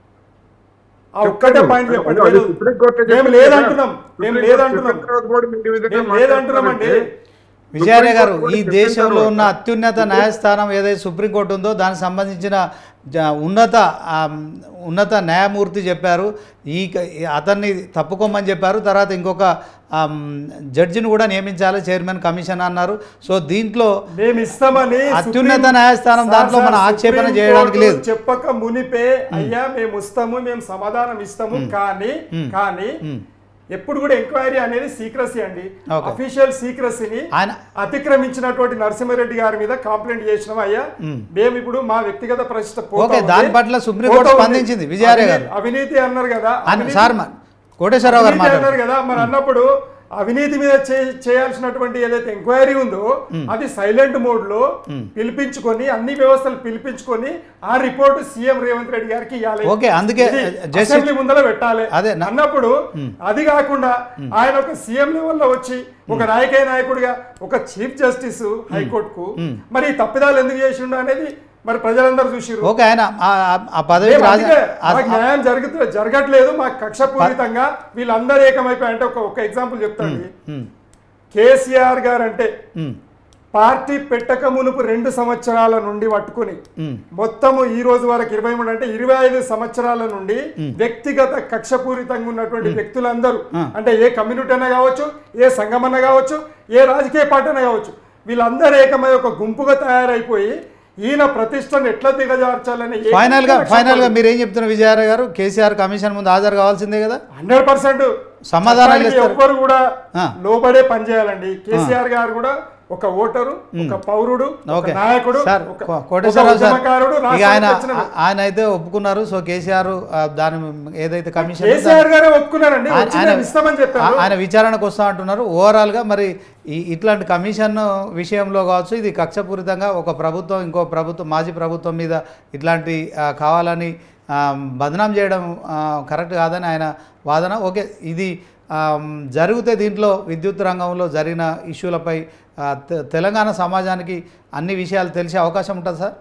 ఆ ఒక్కటే చెప్తాను. పాయింట్ చెప్పండి అది లేదు. సుప్రీం కోర్టే మేము చెప్పింది లేదంటున్నాం కదా. మేము సుప్రీం లేదంటున్నాం కోర్టు చెప్పిన తర్వాత కూడా మీరు ఈ విధంగా మేము లేదంటున్నామండి మాట్లాడతారంటే విజయాలయ గారు సుప్రీం ఈ కోర్టు దేశంలో చెప్పిన ఉన్న తర్వాత అత్యున్నత న్యాయస్థానం ఏదైతే సుప్రీంకోర్టు ఉందో దానికి సంబంధించిన జ- ఉన్నత ఆ, ఉన్నత న్యాయమూర్తి చెప్పారు ఈ క- ఈ అతన్ని తప్పుకోమని చెప్పారు తర్వాత ఇంకొక ఆ, జడ్జిని కూడా నియమించాలి చైర్మన్ కమిషన్ అన్నారు సో దీంట్లో మేము ఇస్తామని అత్యున్నత సుప్రీం- న్యాయస్థానం సార్, దాంట్లో మన సార్, ఆక్షేపణ సుప్రీం చేయడానికి కోర్టు లేదు. చెప్పక మునిపే అయ్యా మేము వస్తాము మేము సమాధానం ఇస్తాము కానీ కానీ మ్. ఎప్పుడు కూడా ఎంక్వైరీ అనేది సీక్రసీ అండి Okay. అఫీషియల్ సీక్రసీని ఆయన అతిక్రమించినటువంటి నరసింహారెడ్డి గారి మీద కంప్లైంట్ చేసినాం అయ్యా మేము ఇప్పుడు మా వ్యక్తిగత ప్రశ్న ఓకే, దాని పట్ల సుప్రీం కోర్టు స్పందించింది, విజయారే గారు. అవినీతి అన్నారు కదా ఆయన అవినీతి- సార్ మా- కోటేశ్వరరావు గారు అవినీతి అన్నారు మాట్లాడారు కదా మరి అన్నప్పుడు అవినీతి మీద చే- చేయాల్సినటువంటి ఏదైతే ఎంక్వైరీ ఉందో అది సైలెంట్ మోడ్ లో పిలిపించుకొని అన్ని వ్యవస్థలు పిలిపించుకొని ఆ రిపోర్ట్ సీఎం రేవంత్ రెడ్డి గారికి ఇవ్వాలి ఓకే, అందుకే ఇది justice- అసెంబ్లీ ముందర పెట్టాలి అదే నా- అన్నప్పుడు అది కాకుండా ఆయన ఒక సీఎం లెవెల్లో వచ్చి ఒక రాజకీయ నాయకుడిగా ఒక చీఫ్ జస్టిస్ హైకోర్టుకు మరి ఈ తప్పిదాలు ఎందుకు చేసిండు అనేది మరి ప్రజలందరూ చూసిరు ఓకే ఆయన ఆ- ఆ- ఆ పదవికి మేము రాజ అందుకే ఆ- మాకు న్యాయం జరుగుతు జరగట్లేదు మాకు కక్షపూరితంగా వీళ్ళందరూ ఏకమైపోయి అంటే ఒక ఒక ఎగ్జాంపుల్ చెప్తాండి ఉమ్, కేసీఆర్ గారు అంటే ఉమ్, పార్టీ పెట్టక మునుపు రెండు సంవత్సరాల నుండి పట్టుకుని ఉమ్. మొత్తము ఈ రోజు వరకు ఇరవై మూడు అంటే ఇరవై ఐదు సంవత్సరాల నుండి వ్యక్తిగత కక్షపూరితంగా ఉన్నటువంటి వ్యక్తులందరూ అంటే ఏ కమ్యూనిటీ అయినా కావచ్చు ఏ సంఘం అన్నా కావచ్చు ఏ రాజకీయ పార్టీ అయినా కావచ్చు వీళ్ళందరూ ఏకమై ఒక గుంపుగా తయారైపోయి ఈయన ప్రతిష్టను ఎట్లా దిగజార్చాలని ఫైనల్ గా ఫైనల్ గా మీరు ఏం చెప్తున్నారు విజయారాయ్ గారు కేసీఆర్ కమిషన్ ముందు హాజరు కావాల్సిందే కదా హండ్రెడ్ పర్సెంట్ సమాధానాలు ఇస్తారు. ఎవ్వరు కూడా ఆ. లోబడే పనిచేయాలండి కేసీఆర్ గారు కూడా ఒక ఓటరు ఒక పౌరుడు ఒక ఓకే నాయకుడు సార్ ఒక- కో- ఒక కోటేశ్వరరావు సార్ ఉద్యమకారుడు, ఇక రాష్ట్రానికి ఆయన వచ్చిన వ్యక్తి. ఆయన అయితే ఒప్పుకున్నారు సో కేసీఆర్ ఆ, దాని ఏదైతే కమిషన్ కేసీఆర్ గారే ఒప్పుకున్నారండి వచ్చి ఆయన మేము ఇస్తామని చెప్పారు ఆ- ఆయన విచారణకు వస్తా అంటున్నారు ఓవరాల్గా మరి ఈ ఇట్లాంటి కమిషన్ విషయంలో కావచ్చు ఇది కక్షపూరితంగా ఒక ప్రభుత్వం ఇంకో ప్రభుత్వం మాజీ ప్రభుత్వం మీద ఇట్లాంటి ఆ, కావాలని ఆ, బదనాం చేయడం ఆ, కరెక్ట్ కాదని ఆయన వాదన ఓకే ఇది ఆ, జరిగితే దీంట్లో విద్యుత్ రంగంలో జరిగిన ఇష్యూలపై ఆ, తె- తెలంగాణ సమాజానికి అన్ని విషయాలు తెలిసే అవకాశం ఉంటుంది సార్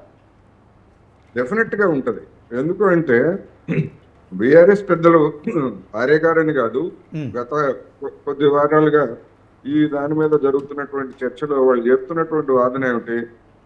డెఫినెట్ గా ఉంటది ఎందుకు అంటే బీఆర్ఎస్ పెద్దలు ఆర్యగారని కాదు Hmm. గత కొ- కొద్ది వారాలుగా ఈ దాని మీద జరుగుతున్నటువంటి చర్చలో వాళ్ళు చెప్తున్నటువంటి వాదన ఏమిటి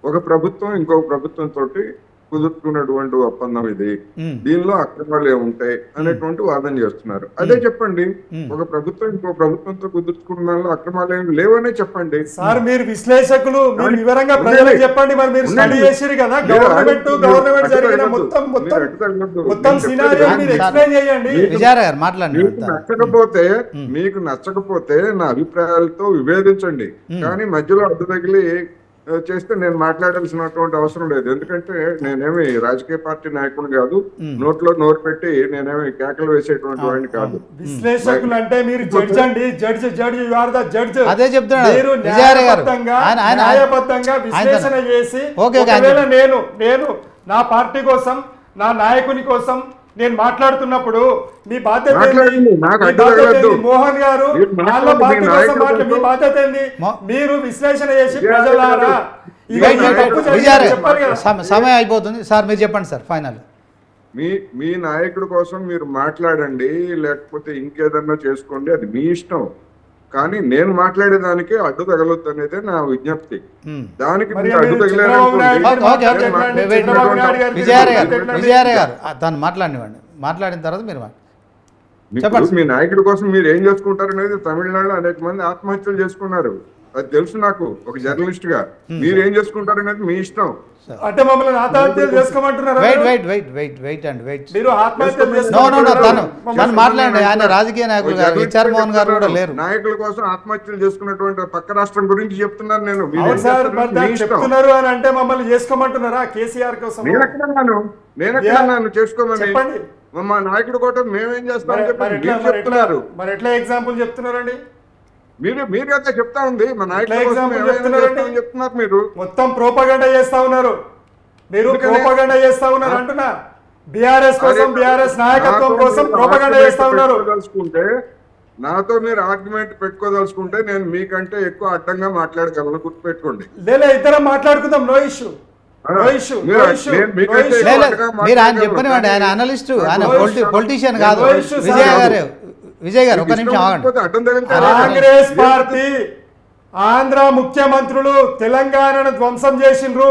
ఒక ప్రభుత్వం ఇంకొక ప్రభుత్వం తోటి కుదుర్చుకున్నటువంటి ఒప్పందం ఇది ఉమ్, దీనిలో అక్రమాలు ఏముంటాయి అనేటువంటి వాదన చేస్తున్నారు అదే చెప్పండి మ్మ్. ఒక ప్రభుత్వం ఇంకో ప్రభుత్వంతో కుదుర్చుకున్న దానిలో అక్రమాలు ఏమి లేవనే చెప్పండి సార్ మీరు విశ్లేషకులు మీరు కానీ వివరంగా ఉండండి. ప్రజలకు చెప్పండి మరి మీరు స్టడీ ఉండండి. చేసిరు కదా మీరు గవర్నమెంట్ అటు- గవర్నమెంట్ అటు జరిగిన తగలొద్దు. మొత్తం మీరు మొత్తం అటు తగలొద్దు. మొత్తం నేను సినారియో చెప్పేది మీరు సార్. ఎక్స్ప్లెయిన్ చేయండి విజయారావు గారు మాట్లాడండి మీకు నచ్చకపోతే మీకు నచ్చకపోతే నా అభిప్రాయాలతో విభేదించండి కానీ మధ్యలో అడ్డు తగిలి ఆ, చేస్తే నేను మాట్లాడాల్సినటువంటి అవసరం లేదు ఎందుకంటే నేనేమి రాజకీయ పార్టీ నాయకుడు కాదు నోట్లో నోరు పెట్టి నేనేమి కేకలు వేసేటువంటి వాడిని కాదు విశ్లేషకులు అంటే మీరు జడ్జ్ అండి judge judge you are the judge అదే చెప్తున్నాడు. మీరు విజయారావు గారు. న్యాయబద్ధంగా ఆయన- ఆయన- న్యాయబద్ధంగా ఆయన- విశ్లేషణ చేసి ఓకే, ఓకే, ఆయన ఒకవేళ నేను నేను నా పార్టీ కోసం నా నాయకుని కోసం నేను మాట్లాడుతున్నప్పుడు మీ బాధ్యత ఏంది? మాట్లాడండి, నాకు మీ అడ్డు బాధ్యత తగలొద్దు. ఏంది? మోహన్ గారు మీరు వాళ్ళ మాట్లాడండి, పార్టీ మీ కోసం నాయకుడి మాట్లా మీ కోసం. బాధ్యత ఏంది మో- మీరు విశ్లేషణ చేసి విజయారావు ప్రజలారా గారు. ఇక వెయిట్, ఈ వెయిట్, తప్పు వెయిట్. జరిగిందని విజయారావు చెప్పాలి కదా సమ- సమయం అయిపోతుంది సార్ మీరు చెప్పండి సార్ ఫైనల్ మీ మీ నాయకుడి కోసం మీరు మాట్లాడండి లేకపోతే ఇంకేదన్నా చేసుకోండి అది మీ ఇష్టం కానీ నేను మాట్లాడేదానికి అడ్డు తగలొద్దు అనేది నా విజ్ఞప్తి ఉమ్. దానికి మరి మీరు అడ్డు మీరు చంద్రబాబు నాయుడు తగిలారనుకోండి ఓకే, ఓకే, ఓకే. మాట్లాడండి, wait, wait, Chandrababu wait. Naidu గారికి విజయారావు గారు మాట్లాడండి. విజయారావు గారు ఆ, తను మాట్లాడినివ్వండి మాట్లాడిన తర్వాత మీరు మాట్లాడండి. ఇప్పుడు చెప్పండి. మీ నాయకుడి కోసం మీరు ఏం చేసుకుంటారు అనేది తమిళనాడులో అనేక మంది ఆత్మహత్యలు చేసుకున్నారు అది తెలుసు నాకు ఒక జర్నలిస్ట్ గా మీరు ఏం చేసుకుంటారు అనేది మీ ఇష్టం అంటే మమ్మల్ని ఆత్మహత్యలు చేసుకోమంటున్నారా వెయిట్ మీరు? వెయిట్ వెయిట్ వెయిట్ వెయిట్ అండి వెయిట్ మీరు ఆత్మహత్యలు నో నో నో తను చేసుకోమంటున్నారా? తను మాట్లాడండి ఆయన రాజకీయ నాయకులు ఒక గారు జర్నలిస్ట్ హెచ్ఆర్ మోహన్ గారు కూడా లేరు నాయకుల కోసం ఆత్మహత్యలు చేసుకున్నటువంటి పక్క రాష్ట్రం గురించి చెప్తున్నాను నేను మీరు ఏం అవును సార్ చేస్తారో మరి మీ దాన్ని ఇష్టం. చెప్తున్నారు అని అంటే మమ్మల్ని చేసుకోమంటున్నారా కేసీఆర్ కోసం నేను ఎక్కడన్నాను నేను ఎక్కడన్నాను చేసుకోమని చెప్పండి. మా నాయకుడు కూడా మేమేం మరి చేస్తామని మరి చెప్పి ఎట్లా మీరు మరి ఎట్లా చెప్తున్నారు మరి ఎట్లా ఎగ్జాంపుల్ చెప్తున్నారండి మీరు మీరు అయితే చెప్తా ఉంది మా నాయకుడు ఎట్లా కోసం example ఏమైనా చెప్తున్నారండి? చేస్తామని చెప్తున్నారు మీరు మొత్తం ప్రోపగండా చేస్తా ఉన్నారు మీరు ఎందుకని? ప్రోపగండా చేస్తా ఉన్నారు అంటున్నా బీఆర్ఎస్ కోసం బీఆర్ఎస్ నాయకత్వం నాతో కోసం మీరు ప్రోపగండా argument చేస్తా ఉన్నారు పెట్టుకోదలుచుకుంటే నాతో మీరు ఆర్గ్యుమెంట్ పెట్టుకోదలుచుకుంటే నేను మీకంటే ఎక్కువ అడ్డంగా మాట్లాడగలను గుర్తుపెట్టుకోండి లేలే ఇద్దరం మాట్లాడుకుందాం నో ఇష్యూ ఆ, నో ఇష్యూ మీరు- నో ఇష్యూ నేను మీకంటే నో ఇష్యూ లే, లే, అడ్డంగా మీరు ఆయన మాట్లాడగలను. చెప్పనివ్వండి ఆయన అనలిస్ట్ ఆయన నో పొలిటి ఇష్యూ. పొలిటీషియన్ కాదు నో ఇష్యూ, సార్. విజయ్ గారు విజయ్ గారు ఒక మీకు నిమిషం ఇష్టం ఆగండి లేకపోతే అడ్డం తగిలితే అరే, అలాగే. కాంగ్రెస్ పార్టీ ఆంధ్ర ముఖ్యమంత్రులు తెలంగాణను ధ్వంసం చేసిండ్రు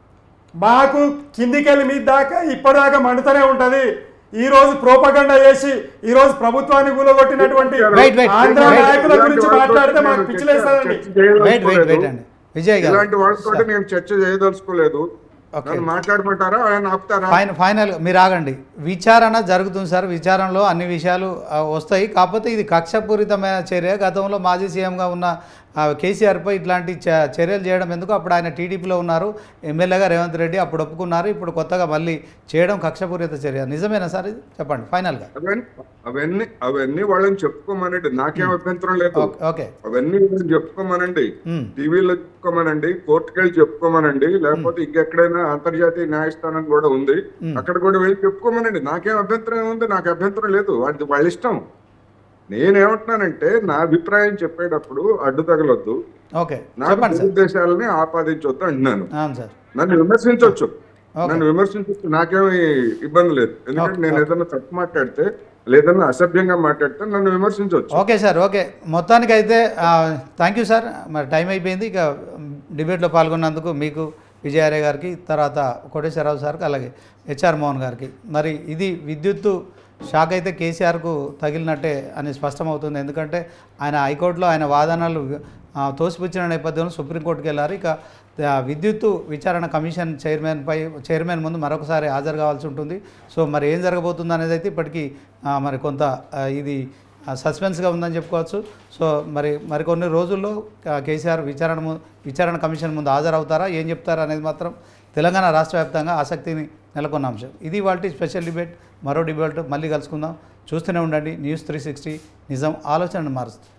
మాకు కిందికెళ్ళి మీ దాకా ఇప్పటిదాకా మండుతూనే ఉంటది ఈ రోజు ప్రోపగండా చేసి ఈ రోజు ప్రభుత్వాన్ని కూలగొట్టినటువంటి Wait, wait, ఆంధ్ర wait. నాయకుల గురించి ఇలాంటి మాట్లాడితే మాకు వాళ్ళతోటి పిచ్చిలేస్తుందండి చర్చ చేయదలుచుకోలేదు. వెయిట్ వెయిట్ వెయిట్ అండి విజయ్ గారు ఇలాంటి వాళ్ళతో నేను చర్చ చేయదలుచుకోలేదు Okay. నన్ను మాట్లాడమంటారా ఆయన ఆపుతారా ఫైన్ ఫైనల్ మీరు ఆగండి విచారణ జరుగుతుంది సార్ విచారణలో అన్ని విషయాలు ఆ, వస్తాయి కాకపోతే ఇది కక్షపూరితమైన చర్య గతంలో మాజీ సీఎంగా ఉన్న ఆ, కేసీఆర్పై ఇట్లాంటి చ- చర్యలు చేయడం ఎందుకు అప్పుడు ఆయన టీడీపీలో ఉన్నారు ఎమ్మెల్యేగా రేవంత్ రెడ్డి అప్పుడు ఒప్పుకున్నారు ఇప్పుడు కొత్తగా మళ్ళీ చేయడం కక్షపూరిత చర్య నిజమేనా సార్ ఇది చెప్పండి ఫైనల్గా అవన్నీ అవన్నీ అవన్నీ వాళ్ళని చెప్పుకోమనండి నాకేం అభ్యంతరం లేదు ఓకే ఓకే అవన్నీ వాళ్ళని చెప్పుకోమనండి మ్మ్. టీవీలో చెప్పుకోమనండి కోర్టుకి వెళ్ళి చెప్పుకోమనండి లేకపోతే ఇంకెక్కడైనా అంతర్జాతీయ న్యాయస్థానం కూడా ఉంది అక్కడ కూడా వెళ్ళి చెప్పుకోమనండి నాకేం అభ్యంతరం ఉంది నాకు అభ్యంతరం లేదు వాడి వాళ్ళ ఇష్టం నేనేమంటున్నానంటే నా అభిప్రాయం చెప్పేటప్పుడు అడ్డు తగలొద్దు ఓకే నాకు చెప్పండి సార్ ఉద్దేశాలని ఆపాదించొద్దు అంటున్నాను అవును సార్ నన్ను విమర్శించవచ్చు Okay. నన్ను విమర్శించవచ్చు నాకేమి ఇబ్బంది లేదు ఎందుకంటే Okay, నేను okay. ఏదైనా తప్పు మాట్లాడితే లేదన్నా అసభ్యంగా మాట్లాడితే నన్ను విమర్శించవచ్చు ఓకే సార్ ఓకే మొత్తానికి అయితే థ్యాంక్ యూ సార్ మరి టైం అయిపోయింది ఇక డిబేట్లో పాల్గొన్నందుకు మీకు విజయార్య గారికి తర్వాత కోటేశ్వరరావు సార్కి అలాగే హెచ్ఆర్ మోహన్ గారికి మరి ఇది విద్యుత్తు షాక్ అయితే కేసీఆర్కు తగిలినట్టే అని స్పష్టమవుతుంది ఎందుకంటే ఆయన హైకోర్టులో ఆయన వాదనలు ఆ, తోసిపుచ్చిన నేపథ్యంలో సుప్రీంకోర్టుకి వెళ్ళారు ఇక ఆ, విద్యుత్తు విచారణ కమిషన్ చైర్మన్ పై చైర్మన్ ముందు మరొకసారి హాజరు కావాల్సి ఉంటుంది సో మరి ఏం జరగబోతుంది అనేది అయితే ఇప్పటికీ ఆ, మరి కొంత ఆ, ఇది ఆ, సస్పెన్స్గా ఉందని చెప్పుకోవచ్చు సో మరి మరికొన్ని రోజుల్లో ఆ, కేసీఆర్ విచారణ ము- విచారణ కమిషన్ ముందు హాజరవుతారా ఏం చెప్తారా అనేది మాత్రం తెలంగాణ రాష్ట్ర వ్యాప్తంగా ఆసక్తిని నెలకొన్న అంశం ఇది వాటి స్పెషల్ డిబేట్ మరో డిబేట్ మళ్ళీ కలుసుకుందాం చూస్తూనే ఉండండి న్యూస్ త్రీ సిక్స్టీ నిజం ఆలోచనను మారుస్తుంది